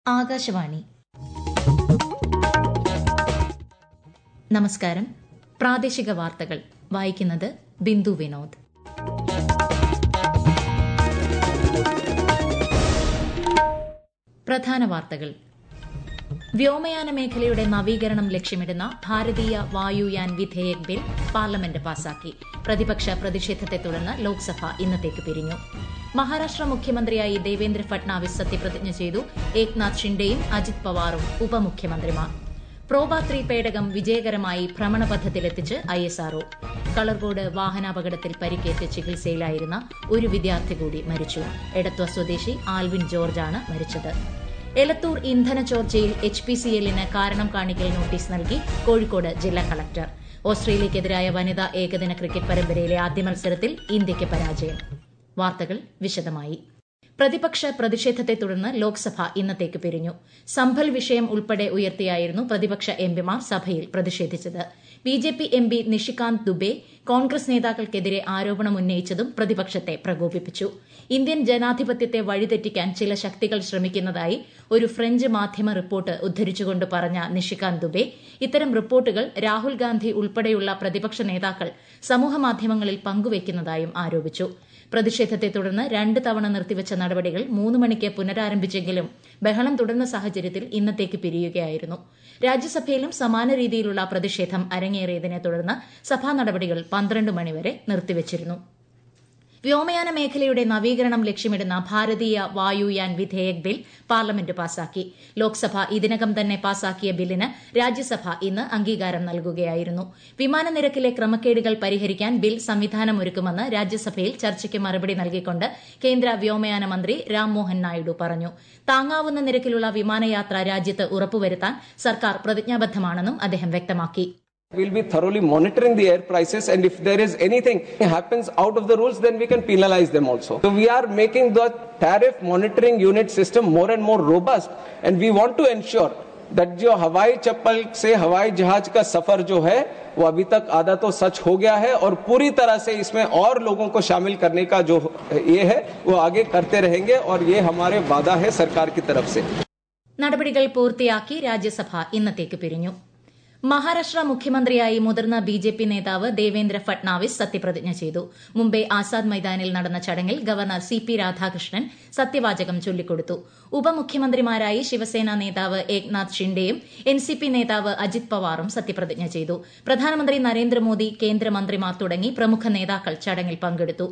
ആകാശവാണി നമസ്കാരം പ്രാദേശിക വാർത്തകൾ വായിക്കുന്നത് ബിന്ദു വിനോദ് പ്രധാന വാർത്തകൾ വ്യോമയാന മേഖലയുടെ നവീകരണം ലക്ഷ്യമിടുന്ന ഭാരതീയ വായുയാൻ വിധേയക് ബിൽ പാർലമെന്റ് പാസാക്കി പ്രതിപക്ഷ പ്രതിഷേധത്തെ തുടർന്ന് ലോക്സഭ ഇന്നത്തേക്ക് പിരിഞ്ഞു മഹാരാഷ്ട്ര മുഖ്യമന്ത്രിയായി ദേവേന്ദ്ര ഫട്നാവിസ് സത്യപ്രതിജ്ഞ ചെയ്തു ഏക്നാഥ് ഷിൻഡെയും അജിത് പവാറും ഉപമുഖ്യമന്ത്രിമാർ പ്രോബ ത്രീ പേടകം വിജയകരമായി ഭ്രമണപഥത്തിലെത്തിച്ച് ഐഎസ്ആർഒ കളർകോട് വാഹനാപകടത്തിൽ പരിക്കേറ്റ് ചികിത്സയിലായിരുന്ന ഒരു വിദ്യാർത്ഥി കൂടി മരിച്ചു എടത്വ സ്വദേശി ആൽവിൻ ജോർജാണ് മരിച്ചത് എലത്തൂർ ഇന്ധന ചോർച്ചയിൽ എച്ച് പി സി എല്ലിന് കാരണം കാണിക്കൽ നോട്ടീസ് നൽകി കോഴിക്കോട് ജില്ലാ കളക്ടർ ഓസ്ട്രേലിയയ്ക്കെതിരായ വനിതാ ഏകദിന ക്രിക്കറ്റ് പരമ്പരയിലെ ആദ്യ മത്സരത്തിൽ ഇന്ത്യയ്ക്ക് പരാജയം വാർത്തകൾ വിശദമായി പ്രതിപക്ഷ പ്രതിഷേധത്തെ തുടർന്ന് ലോക്സഭ ഇന്നത്തേക്ക് പിരിഞ്ഞു സംഭൽ വിഷയം ഉൾപ്പെടെ ഉയർത്തിയായിരുന്നു പ്രതിപക്ഷ എംപിമാർ സഭയിൽ പ്രതിഷേധിച്ചത് B J P M P Nishikant Dubey Congress നേതാക്കൾക്കെതിരെ ആരോപണം ഉന്നയിച്ചതും പ്രതിപക്ഷത്തെ പ്രകോപിപ്പിച്ചു ഇന്ത്യൻ ജനാധിപത്യത്തെ വഴിതെറ്റിക്കാൻ ചില ശക്തികൾ ശ്രമിക്കുന്നതായി ഒരു ഫ്രഞ്ച് മാധ്യമ റിപ്പോർട്ട് ഉദ്ധരിച്ചുകൊണ്ട് പറഞ്ഞ നിഷികാന്ത് ദുബെ ഇത്തരം റിപ്പോർട്ടുകൾ രാഹുൽ ഗാന്ധി ഉൾപ്പെടെയുള്ള പ്രതിപക്ഷ നേതാക്കൾ സമൂഹമാധ്യമങ്ങളിൽ പങ്കുവയ്ക്കുന്നതായും ആരോപിച്ചു പ്രതിഷേധത്തെ തുടർന്ന് രണ്ട് തവണ നിർത്തിവച്ച നടപടികൾ മൂന്ന് മണിക്ക് പുനരാരംഭിച്ചെങ്കിലും ബഹളം തുടർന്ന സാഹചര്യത്തിൽ ഇന്നത്തേക്ക് പിരിയുകയായിരുന്നു രാജ്യസഭയിലും സമാന രീതിയിലുള്ള പ്രതിഷേധം അരങ്ങേറിയതിനെ തുടർന്ന് സഭാ നടപടികൾ പന്ത്രണ്ട് മണിവരെ നിർത്തിവച്ചിരുന്നു വ്യോമയാന മേഖലയുടെ നവീകരണം ലക്ഷ്യമിടുന്ന ഭാരതീയ വായുയാൻ വിധേയക് ബിൽ പാർലമെന്റ് പാസാക്കി ലോക്സഭ ഇതിനകം തന്നെ പാസാക്കിയ ബില്ലിന് രാജ്യസഭ ഇന്ന് അംഗീകാരം നൽകുകയായിരുന്നു വിമാന നിരക്കിലെ ക്രമക്കേടുകൾ പരിഹരിക്കാൻ ബിൽ സംവിധാനമൊരുക്കുമെന്ന് രാജ്യസഭയിൽ ചർച്ചയ്ക്ക് മറുപടി നൽകിക്കൊണ്ട് കേന്ദ്ര വ്യോമയാന മന്ത്രി രാംമോഹൻ നായിഡു പറഞ്ഞു താങ്ങാവുന്ന നിരക്കിലുള്ള വിമാനയാത്ര രാജ്യത്ത് ഉറപ്പുവരുത്താൻ സർക്കാർ പ്രതിജ്ഞാബദ്ധമാണെന്നും അദ്ദേഹം വ്യക്തമാക്കി We'll be thoroughly monitoring the air prices, and if there is anything happens out of the rules, then we can penalize them also. So we are making the tariff monitoring unit system more and more robust, and we want to ensure that जो हवाई चप्पल से हवाई जहाज का सफर जो है वो अभी तक आधा तो सच हो गया है और पूरी तरह से इसमें और लोगों को शामिल करने का जो ये है वो आगे करते रहेंगे और ये हमारे वादा है सरकार की तरफ से നടപടികൾ പൂർത്തിയാക്കി രാജ്യസഭ ഇന്നത്തേക്ക് പിരിഞ്ഞു മഹാരാഷ്ട്ര മുഖ്യമന്ത്രിയായി മുതിർന്ന ബി ജെ പി നേതാവ് ദേവേന്ദ്ര ഫട്നാവിസ് സത്യപ്രതിജ്ഞ ചെയ്തു മുംബൈ ആസാദ് മൈതാനിൽ നടന്ന ചടങ്ങിൽ ഗവർണർ സി പി രാധാകൃഷ്ണൻ സത്യവാചകം ചൊല്ലിക്കൊടുത്തു ഉപമുഖ്യമന്ത്രിമാരായി ശിവസേന നേതാവ് ഏക്നാഥ് ഷിൻഡെയും എൻ സി പി നേതാവ് അജിത് പവാറും സത്യപ്രതിജ്ഞ ചെയ്തു പ്രധാനമന്ത്രി നരേന്ദ്രമോദി കേന്ദ്രമന്ത്രിമാർ തുടങ്ങി പ്രമുഖ നേതാക്കൾ ചടങ്ങിൽ പങ്കെടുത്തു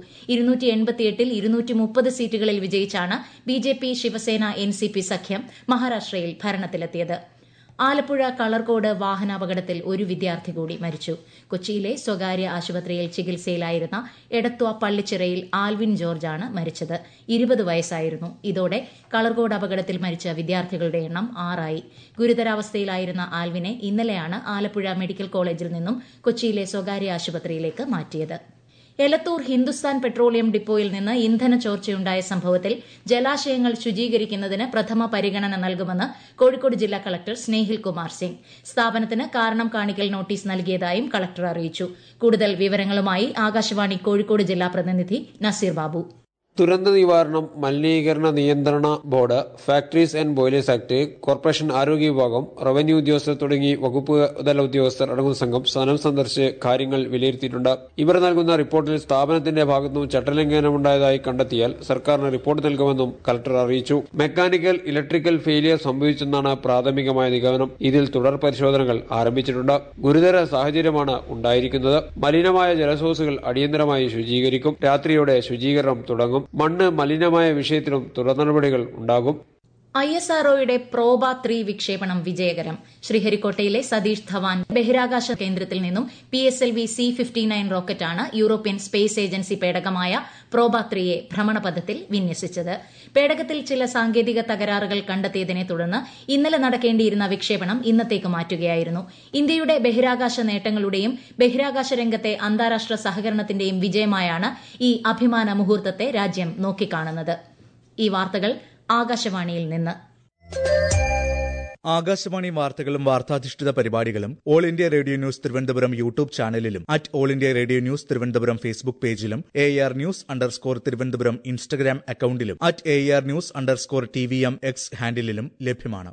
ൽ സീറ്റുകളിൽ വിജയിച്ചാണ് B J P Shiv Sena N C P സഖ്യം മഹാരാഷ്ട്രയിൽ ഭരണത്തിലെത്തിയത് ആലപ്പുഴ കളർകോട് വാഹനാപകടത്തിൽ ഒരു വിദ്യാർത്ഥി കൂടി മരിച്ചു കൊച്ചിയിലെ സ്വകാര്യ ആശുപത്രിയിൽ ചികിത്സയിലായിരുന്ന എടത്വ പള്ളിച്ചിറയിൽ ആൽവിൻ ജോർജാണ് മരിച്ചത് ഇരുപത് വയസ്സായിരുന്നു ഇതോടെ കളർകോട് അപകടത്തിൽ മരിച്ച വിദ്യാർത്ഥികളുടെ എണ്ണം ആറായി ഗുരുതരാവസ്ഥയിലായിരുന്ന ആൽവിനെ ഇന്നലെയാണ് ആലപ്പുഴ മെഡിക്കൽ കോളേജിൽ നിന്നും കൊച്ചിയിലെ സ്വകാര്യ ആശുപത്രിയിലേക്ക് മാറ്റിയത് എലത്തൂർ ഹിന്ദുസ്ഥാൻ പെട്രോളിയം ഡിപ്പോയിൽ നിന്ന് ഇന്ധന ചോർച്ചയുണ്ടായ സംഭവത്തിൽ ജലാശയങ്ങൾ ശുചീകരിക്കുന്നതിന് പ്രഥമ പരിഗണന നൽകുമെന്ന് കോഴിക്കോട് ജില്ലാ കളക്ടർ സ്നേഹിൽ കുമാർ സിംഗ് സ്ഥാപനത്തിന് കാരണം കാണിക്കൽ നോട്ടീസ് നൽകിയതായും കളക്ടർ അറിയിച്ചു കൂടുതൽ വിവരങ്ങളുമായി ആകാശവാണി കോഴിക്കോട് ജില്ലാ പ്രതിനിധി നസീർ ബാബു ദുരന്ത നിവാരണം മലിനീകരണ നിയന്ത്രണ board factories and boilers act corporation ആരോഗ്യ വിഭാഗം റവന്യൂ ഉദ്യോഗസ്ഥർ തുടങ്ങി വകുപ്പ് തല ഉദ്യോഗസ്ഥർ അടങ്ങുന്ന സംഘം സ്ഥലം സന്ദർശിച്ച് കാര്യങ്ങൾ വിലയിരുത്തിയിട്ടുണ്ട് ഇവർ നൽകുന്ന റിപ്പോർട്ടിൽ സ്ഥാപനത്തിന്റെ ഭാഗത്തുനിന്നും ചട്ടലംഘനമുണ്ടായതായി കണ്ടെത്തിയാൽ സർക്കാരിന് റിപ്പോർട്ട് നൽകുമെന്നും കലക്ടർ അറിയിച്ചു മെക്കാനിക്കൽ ഇലക്ട്രിക്കൽ ഫെയിലിയർ സംഭവിച്ചെന്നാണ് പ്രാഥമികമായ നിഗമനം ഇതിൽ തുടർ പരിശോധനകൾ ആരംഭിച്ചിട്ടുണ്ട് ഗുരുതര സാഹചര്യമാണ് ഉണ്ടായിരിക്കുന്നത് മലിനമായ ജലസ്രോതസ്സുകൾ അടിയന്തരമായി ശുചീകരിക്കും രാത്രിയോടെ ശുചീകരണം തുടങ്ങും മണ്ണ് മലിനമായ വിഷയത്തിലും തുടർ നടപടികൾ ഉണ്ടാകും ഐ എസ് ആർഒയുടെ പ്രോബ ത്രീ വിക്ഷേപണം വിജയകരം ശ്രീഹരിക്കോട്ടയിലെ സതീഷ് ധവാൻ ബഹിരാകാശ കേന്ദ്രത്തിൽ നിന്നും P S L V C fifty nine റോക്കറ്റാണ് യൂറോപ്യൻ സ്പേസ് ഏജൻസി പേടകമായ പ്രോബ ത്രീയെ ഭ്രമണപഥത്തിൽ വിന്യസിച്ചത് പേടകത്തിൽ ചില സാങ്കേതിക തകരാറുകൾ കണ്ടെത്തിയതിനെ തുടർന്ന് ഇന്നലെ നടക്കേണ്ടിയിരുന്ന വിക്ഷേപണം ഇന്നത്തേക്ക് മാറ്റുകയായിരുന്നു ഇന്ത്യയുടെ ബഹിരാകാശ നേട്ടങ്ങളുടെയും ബഹിരാകാശ രംഗത്തെ അന്താരാഷ്ട്ര സഹകരണത്തിന്റെയും വിജയമായാണ് ഈ അഭിമാന മുഹൂർത്തത്തെ രാജ്യം നോക്കിക്കാണുന്നത് ഈ വാർത്തകൾ ആകാശവാണിയിൽ നിന്ന് ആകാശവാണി വാർത്തകളും വാർത്താധിഷ്ഠിത പരിപാടികളും All India Radio News Thiruvananthapuram YouTube ചാനലിലും at All India Radio News Thiruvananthapuram Facebook പേജിലും A R news underscore Thiruvananthapuram Instagram അക്കൌണ്ടിലും at A R news underscore T V M X ഹാൻഡിലും ലഭ്യമാണ്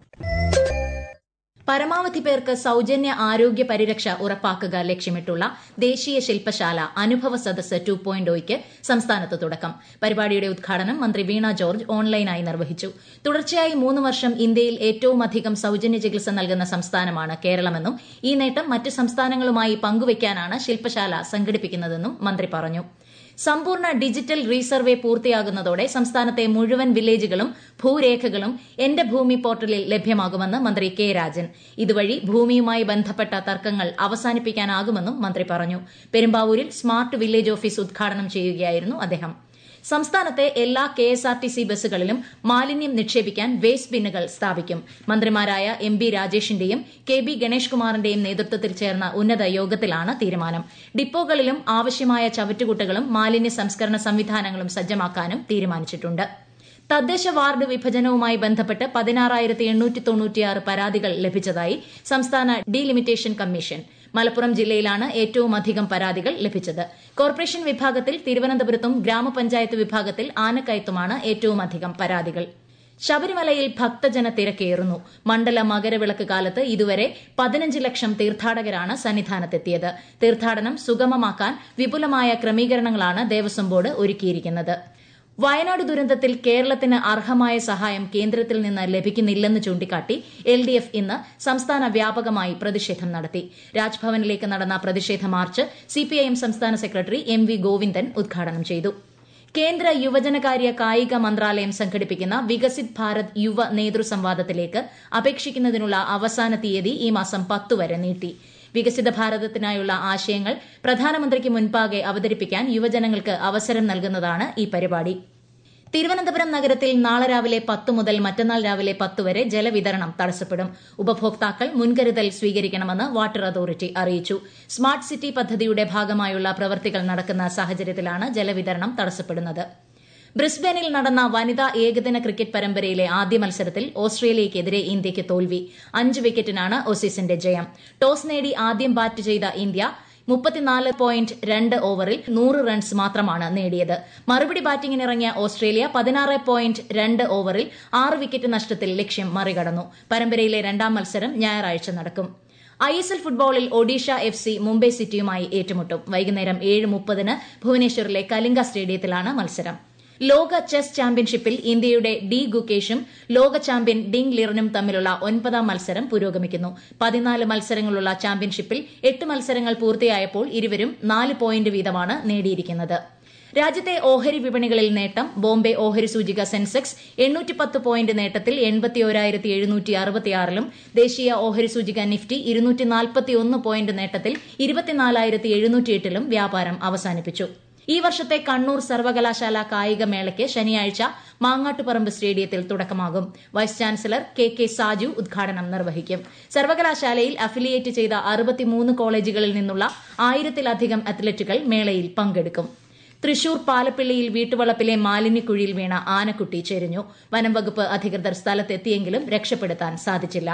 പരമാവധി പേർക്ക് സൌജന്യ ആരോഗ്യ പരിരക്ഷ ഉറപ്പാക്കുക ലക്ഷ്യമിട്ടുള്ള ദേശീയ ശില്പശാല അനുഭവ സദസ് ടു പോയിന്റ് സംസ്ഥാനത്ത് തുടക്കം പരിപാടിയുടെ ഉദ്ഘാടനം മന്ത്രി വീണ ജോർജ് ഓൺലൈനായി നിർവഹിച്ചു തുടർച്ചയായി മൂന്ന് വർഷം ഇന്ത്യയിൽ ഏറ്റവുമധികം സൌജന്യ ചികിത്സ നൽകുന്ന സംസ്ഥാനമാണ് കേരളമെന്നും ഈ നേട്ടം മറ്റ് സംസ്ഥാനങ്ങളുമായി പങ്കുവയ്ക്കാനാണ് ശില്പശാല സംഘടിപ്പിക്കുന്നതെന്നും മന്ത്രി പറഞ്ഞു സമ്പൂർണ്ണ ഡിജിറ്റൽ റീസർവേ പൂർത്തിയാകുന്നതോടെ സംസ്ഥാനത്തെ മുഴുവൻ വില്ലേജുകളും ഭൂരേഖകളും എന്റെ ഭൂമി പോർട്ടലിൽ ലഭ്യമാകുമെന്ന് മന്ത്രി കെ രാജൻ ഇതുവഴി ഭൂമിയുമായി ബന്ധപ്പെട്ട തർക്കങ്ങൾ അവസാനിപ്പിക്കാനാകുമെന്നും മന്ത്രി പറഞ്ഞു പെരുമ്പാവൂരിൽ സ്മാർട്ട് വില്ലേജ് ഓഫീസ് ഉദ്ഘാടനം ചെയ്യുകയായിരുന്നു അദ്ദേഹം സംസ്ഥാനത്തെ എല്ലാ K S R T C ബസ്സുകളിലും മാലിന്യം നിക്ഷേപിക്കാൻ വേസ്റ്റ് ബിന്നുകൾ സ്ഥാപിക്കും മന്ത്രിമാരായ എം ബി രാജേഷിന്റെയും കെ ബി ഗണേഷ് കുമാറിന്റെയും നേതൃത്വത്തിൽ ചേർന്ന ഉന്നത യോഗത്തിലാണ് തീരുമാനം ഡിപ്പോകളിലും ആവശ്യമായ ചവറ്റുകുട്ടകളും മാലിന്യ സംസ്കരണ സംവിധാനങ്ങളും സജ്ജമാക്കാനും തീരുമാനിച്ചിട്ടുണ്ട് തദ്ദേശ വാർഡ് വിഭജനവുമായി ബന്ധപ്പെട്ട് പതിനാറായിരത്തി എണ്ണൂറ്റി തൊണ്ണൂറ്റിയാറ് പരാതികൾ ലഭിച്ചതായി സംസ്ഥാന ഡീലിമിറ്റേഷൻ കമ്മീഷൻ മലപ്പുറം ജില്ലയിലാണ് ഏറ്റവും അധികം പരാതികൾ ലഭിച്ചത് കോർപ്പറേഷൻ വിഭാഗത്തിൽ തിരുവനന്തപുരത്തും ഗ്രാമപഞ്ചായത്ത് വിഭാഗത്തിൽ ആനക്കയത്തുമാണ് ഏറ്റവും അധികം പരാതികൾ ശബരിമലയിൽ ഭക്തജന തിരക്കേറുന്നു മണ്ഡല മകരവിളക്ക് കാലത്ത് ഇതുവരെ പതിനഞ്ച് ലക്ഷം തീർത്ഥാടകരാണ് സന്നിധാനത്തെത്തിയത് തീർത്ഥാടനം സുഗമമാക്കാൻ വിപുലമായ ക്രമീകരണങ്ങളാണ് ദേവസ്വം ബോർഡ് ഒരുക്കിയിരിക്കുന്നത് വയനാട് ദുരന്തത്തിൽ കേരളത്തിന് അർഹമായ സഹായം കേന്ദ്രത്തിൽ നിന്ന് ലഭിക്കുന്നില്ലെന്ന് ചൂണ്ടിക്കാട്ടി എൽ ഡി എഫ് ഇന്ന് സംസ്ഥാന വ്യാപകമായി പ്രതിഷേധം നടത്തി രാജ്ഭവനിലേക്ക് നടന്ന പ്രതിഷേധ മാർച്ച് സിപിഐഎം സംസ്ഥാന സെക്രട്ടറി എം വി ഗോവിന്ദൻ ഉദ്ഘാടനം ചെയ്തു കേന്ദ്ര യുവജനകാര്യ കായിക മന്ത്രാലയം സംഘടിപ്പിക്കുന്ന വികസിത് ഭാരത് യുവ നേതൃസംവാദത്തിലേക്ക് അപേക്ഷിക്കുന്നതിനുള്ള അവസാന തീയതി ഈ മാസം പത്ത് വരെ നീട്ടി വികസിത ഭാരതത്തിനായുള്ള ആശയങ്ങൾ പ്രധാനമന്ത്രിക്ക് മുൻപാകെ അവതരിപ്പിക്കാൻ യുവജനങ്ങൾക്ക് അവസരം നൽകുന്നതാണ് ഈ പരിപാടി തിരുവനന്തപുരം നഗരത്തിൽ നാളെ രാവിലെ പത്ത് മുതൽ മറ്റന്നാൾ രാവിലെ പത്ത് വരെ ജലവിതരണം തടസ്സപ്പെടും ഉപഭോക്താക്കൾ മുൻകരുതൽ സ്വീകരിക്കണമെന്ന് വാട്ടർ അതോറിറ്റി അറിയിച്ചു സ്മാർട്ട് സിറ്റി പദ്ധതിയുടെ ഭാഗമായുള്ള പ്രവൃത്തികൾ നടക്കുന്ന സാഹചര്യത്തിലാണ് ജലവിതരണം തടസ്സപ്പെടുന്നത് ബ്രിസ്ബനിൽ നടന്ന വനിതാ ഏകദിന ക്രിക്കറ്റ് പരമ്പരയിലെ ആദ്യ മത്സരത്തിൽ ഓസ്ട്രേലിയയ്ക്കെതിരെ ഇന്ത്യയ്ക്ക് തോൽവി അഞ്ച് വിക്കറ്റിനാണ് ഓസീസിന്റെ ജയം ടോസ് നേടി ആദ്യം ബാറ്റ് ചെയ്ത ഇന്ത്യ മുപ്പത്തിനാല് പോയിന്റ് രണ്ട് ഓവറിൽ നൂറ് റൺസ് മാത്രമാണ് നേടിയത് മറുപടി ബാറ്റിംഗിനിറങ്ങിയ ഓസ്ട്രേലിയ പതിനാറ് പോയിന്റ് രണ്ട് ഓവറിൽ ആറ് വിക്കറ്റ് നഷ്ടത്തിൽ ലക്ഷ്യം മറികടന്നു പരമ്പരയിലെ രണ്ടാം മത്സരം ഞായറാഴ്ച നടക്കും ഐ എസ് എൽ ഫുട്ബോളിൽ ഒഡീഷ എഫ് സി മുംബൈ സിറ്റിയുമായി ഏറ്റുമുട്ടും വൈകുന്നേരം ഏഴ് മുപ്പതിന് ഭുവനേശ്വറിലെ കലിംഗ സ്റ്റേഡിയത്തിലാണ് മത്സരം ലോക ചെസ് ചാമ്പ്യൻഷിപ്പിൽ ഇന്ത്യയുടെ ഡി ഗുകേഷും ലോക ചാമ്പ്യൻ ഡിങ് ലിറനും തമ്മിലുള്ള ഒൻപതാം മത്സരം പുരോഗമിക്കുന്നു പതിനാല് മത്സരങ്ങളുള്ള ചാമ്പ്യൻഷിപ്പിൽ എട്ട് മത്സരങ്ങൾ പൂർത്തിയായപ്പോൾ ഇരുവരും നാല് പോയിന്റ് വീതമാണ് നേടിയിരിക്കുന്നത് രാജ്യത്തെ ഓഹരി വിപണികളിൽ നേട്ടം ബോംബെ ഓഹരി സൂചിക സെൻസെക്സ് എണ്ണൂറ്റി പത്ത് പോയിന്റ് നേട്ടത്തിൽ എൺപത്തിയോരായിരത്തി എഴുന്നൂറ്റി അറുപത്തിയാറിലും ദേശീയ ഓഹരി സൂചിക നിഫ്റ്റി ഇരുന്നൂറ്റി നാൽപ്പത്തി ഒന്ന് പോയിന്റ് നേട്ടത്തിൽ ഇരുപത്തിനാലായിരത്തി എഴുന്നൂറ്റിയെട്ടിലും വ്യാപാരം അവസാനിപ്പിച്ചു ഈ വർഷത്തെ കണ്ണൂർ സർവകലാശാല കായിക മേളയ്ക്ക് ശനിയാഴ്ച മാങ്ങാട്ടുപറമ്പ് സ്റ്റേഡിയത്തിൽ തുടക്കമാകും vice chancellor K K Saju ഉദ്ഘാടനം നിർവഹിക്കും സർവകലാശാലയിൽ അഫിലിയേറ്റ് ചെയ്ത അറുപത്തിമൂന്ന് കോളേജുകളിൽ നിന്നുള്ള ആയിരത്തിലധികം അത്ലറ്റുകൾ മേളയിൽ പങ്കെടുക്കും തൃശൂർ പാലപ്പിള്ളിയിൽ വീട്ടുവളപ്പിലെ മാലിന്യക്കുഴിയിൽ വീണ ആനക്കുട്ടി ചെരിഞ്ഞു വനം വകുപ്പ് അധികൃതർ സ്ഥലത്തെത്തിയെങ്കിലും രക്ഷപ്പെടുത്താൻ സാധിച്ചില്ല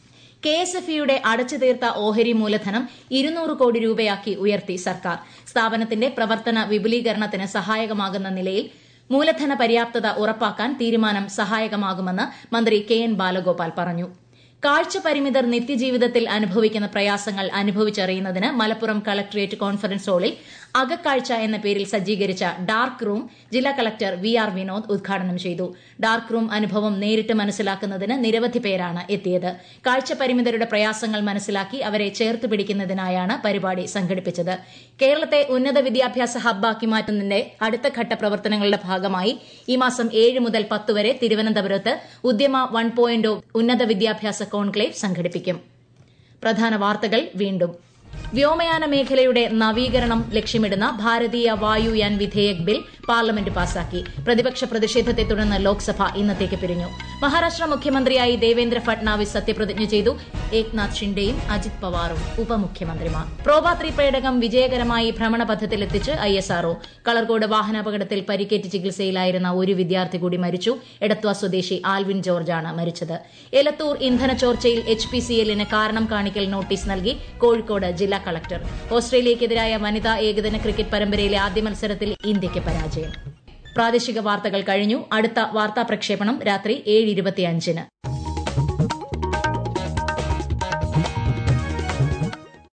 കെ എസ് എഫ് ഇയുടെ അടച്ചു തീർത്ത ഓഹരി മൂലധനം ഇരുന്നൂറ് കോടി രൂപയാക്കി ഉയർത്തി സർക്കാർ സ്ഥാപനത്തിന്റെ പ്രവർത്തന വിപുലീകരണത്തിന് സഹായകമാകുന്ന നിലയിൽ മൂലധന പര്യാപ്തത ഉറപ്പാക്കാൻ തീരുമാനം സഹായകമാകുമെന്ന് മന്ത്രി കെ എൻ ബാലഗോപാൽ പറഞ്ഞു കാഴ്ച പരിമിതർ നിത്യജീവിതത്തിൽ അനുഭവിക്കുന്ന പ്രയാസങ്ങൾ അനുഭവിച്ചറിയുന്നതിന് മലപ്പുറം കളക്ടറേറ്റ് കോൺഫറൻസ് ഹാളിൽ അകക്കാഴ്ച എന്ന പേരിൽ സജ്ജീകരിച്ച ഡാർക്ക് റൂം ജില്ലാ കളക്ടർ വി ആർ വിനോദ് ഉദ്ഘാടനം ചെയ്തു ഡാർക്ക് റൂം അനുഭവം നേരിട്ട് മനസ്സിലാക്കുന്നതിന് നിരവധി പേരാണ് എത്തിയത് കാഴ്ച പരിമിതരുടെ പ്രയാസങ്ങൾ മനസ്സിലാക്കി അവരെ ചേർത്ത് പിടിക്കുന്നതിനായാണ് പരിപാടി സംഘടിപ്പിച്ചത് കേരളത്തെ ഉന്നത വിദ്യാഭ്യാസ ഹബ്ബാക്കി മാറ്റുന്നതിന്റെ അടുത്ത ഘട്ട പ്രവർത്തനങ്ങളുടെ ഭാഗമായി ഈ മാസം ഏഴ് മുതൽ പത്ത് വരെ തിരുവനന്തപുരത്ത് ഉദ്യമ വൺ പോയിന്റ് ഉന്നത വിദ്യാഭ്യാസ കോൺക്ലേവ് സംഘടിപ്പിക്കും പ്രധാന വാർത്തകൾ വീണ്ടും വ്യോമയാന മേഖലയുടെ നവീകരണം ലക്ഷ്യമിടുന്ന ഭാരതീയ വായുയാൻ വിധേയക് ബിൽ പാർലമെന്റ് പാസാക്കി പ്രതിപക്ഷ പ്രതിഷേധത്തെ തുടർന്ന് ലോക്സഭ ഇന്നത്തേക്ക് പിരിഞ്ഞു മഹാരാഷ്ട്ര മുഖ്യമന്ത്രിയായി ദേവേന്ദ്ര ഫട്നാവിസ് സത്യപ്രതിജ്ഞ ചെയ്തു ഏക്നാഥ് ഷിൻഡെയും അജിത് പവാറും ഉപമുഖ്യമന്ത്രിമാർ പ്രോബാത്രി പേടകം വിജയകരമായി ഭ്രമണപഥത്തിലെത്തിച്ച് ഐ എസ് ആർഒ കളർകോട് വാഹനാപകടത്തിൽ പരിക്കേറ്റ് ചികിത്സയിലായിരുന്ന ഒരു വിദ്യാർത്ഥി കൂടി മരിച്ചു എടത്വ സ്വദേശി ആൽവിൻ ജോർജാണ് മരിച്ചത് എലത്തൂർ ഇന്ധന ചോർച്ചയിൽ എച്ച് പി സി എല്ലിന് കാരണം കാണിക്കൽ നോട്ടീസ് നൽകി കോഴിക്കോട് ജില്ലാ കളക്ടർ ഓസ്ട്രേലിയയ്ക്കെതിരായ വനിതാ ഏകദിന ക്രിക്കറ്റ് പരമ്പരയിലെ ആദ്യ മത്സരത്തിൽ ഇന്ത്യയ്ക്ക് പരാജയം പ്രാദേശിക വാർത്തകൾ കഴിഞ്ഞു അടുത്ത വാർത്താ പ്രക്ഷേപണം രാത്രി ഏഴ് ഇരുപത്തിയഞ്ചിന്